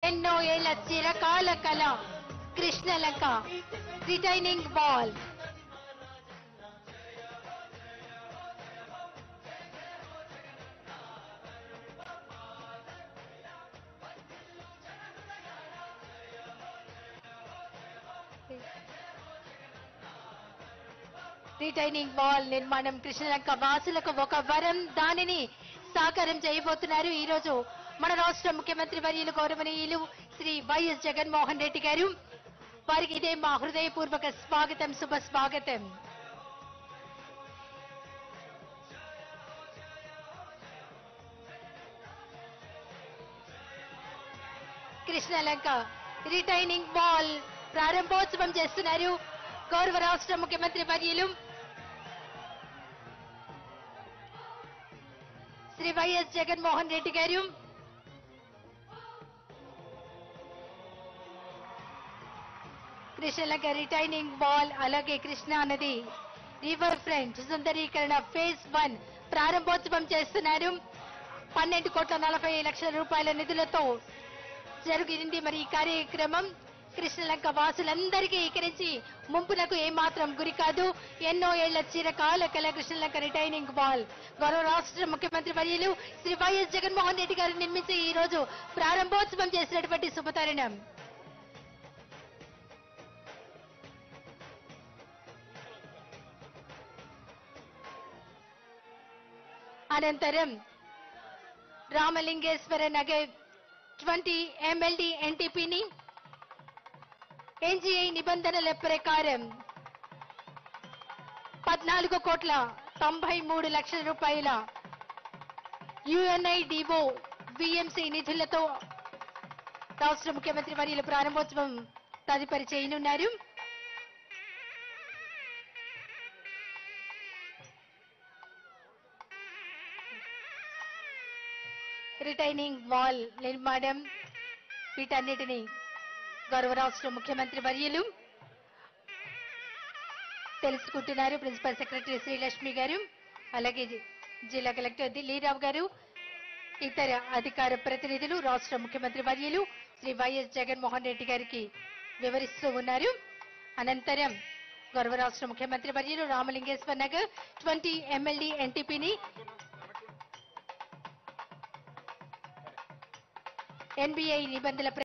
ఎన్నో ఏళ్ల చిరకాల కళ Krishnalanka retaining ball retaining wall నిర్మాణం కృష్ణలంక వాసులకు ఒక వరం దానిని సాకారం చేయబోతున్నారు ఈ రోజు మన రాష్ట్ర ముఖ్యమంత్రి వర్యులు గౌరవనీయులు శ్రీ వైఎస్ జగన్మోహన్ రెడ్డి గారు వారికి ఇదే మా హృదయపూర్వక స్వాగతం శుభ స్వాగతం కృష్ణలంక రిటైనింగ్ వాల్ ప్రారంభోత్సవం చేస్తున్నారు గౌరవ రాష్ట్ర ముఖ్యమంత్రి వర్యులు శ్రీ వైఎస్ జగన్మోహన్ రెడ్డి గారు కృష్ణలంక రిటైనింగ్ వాల్ అలాగే కృష్ణా నది రివర్ ఫ్రంట్ సుందరీకరణ ఫేజ్ వన్ ప్రారంభోత్సవం చేస్తున్నారు పన్నెండు కోట్ల నలభై లక్షల రూపాయల నిధులతో జరిగింది మరి ఈ కార్యక్రమం కృష్ణలంక వాసులందరికీ ఇకరించి ముంపునకు ఏమాత్రం గురి కాదు ఎన్నో ఏళ్ల చిరకాల కల కృష్ణలంక రిటైనింగ్ వాల్ గౌరవ రాష్ట్ర ముఖ్యమంత్రి వర్యులు శ్రీ వైఎస్ జగన్మోహన్ రెడ్డి గారు నిర్మించి ఈ రోజు ప్రారంభోత్సవం చేసినటువంటి శుభతరుణం అనంతరం రామలింగేశ్వర నగర్ ట్వంటీ ఎంఎల్డి ఎన్టీపీని ఎన్జిఐ నిబంధనల ప్రకారం పద్నాలుగు కోట్ల తొంభై మూడు లక్షల రూపాయల యుఎన్ఐడిఓ విఎంసి నిధులతో రాష్ట్ర ముఖ్యమంత్రి వర్యులు ప్రారంభోత్సవం తదుపరి చేయనున్నారు రిటైనింగ్ వాల్ నిర్మాణం వీటన్నిటిని గౌరవ రాష్ట్ర ముఖ్యమంత్రి వర్యులు తెలుసుకుంటున్నారు ప్రిన్సిపల్ సెక్రటరీ శ్రీలక్ష్మి గారు అలాగే జి- జిల్లా కలెక్టర్ దిల్లీరావు గారు ఇతర అధికార ప్రతినిధులు రాష్ట్ర ముఖ్యమంత్రి వర్యులు శ్రీ వైఎస్ జగన్మోహన్ రెడ్డి గారికి వివరిస్తూ ఉన్నారు అనంతరం గౌరవ రాష్ట్ర ముఖ్యమంత్రి వర్యులు రామలింగేశ్వర్ నగర్ ట్వంటీ ఎమ్మెల్యే ఎన్టీపీని ఎన్బిఐ నిబంధనల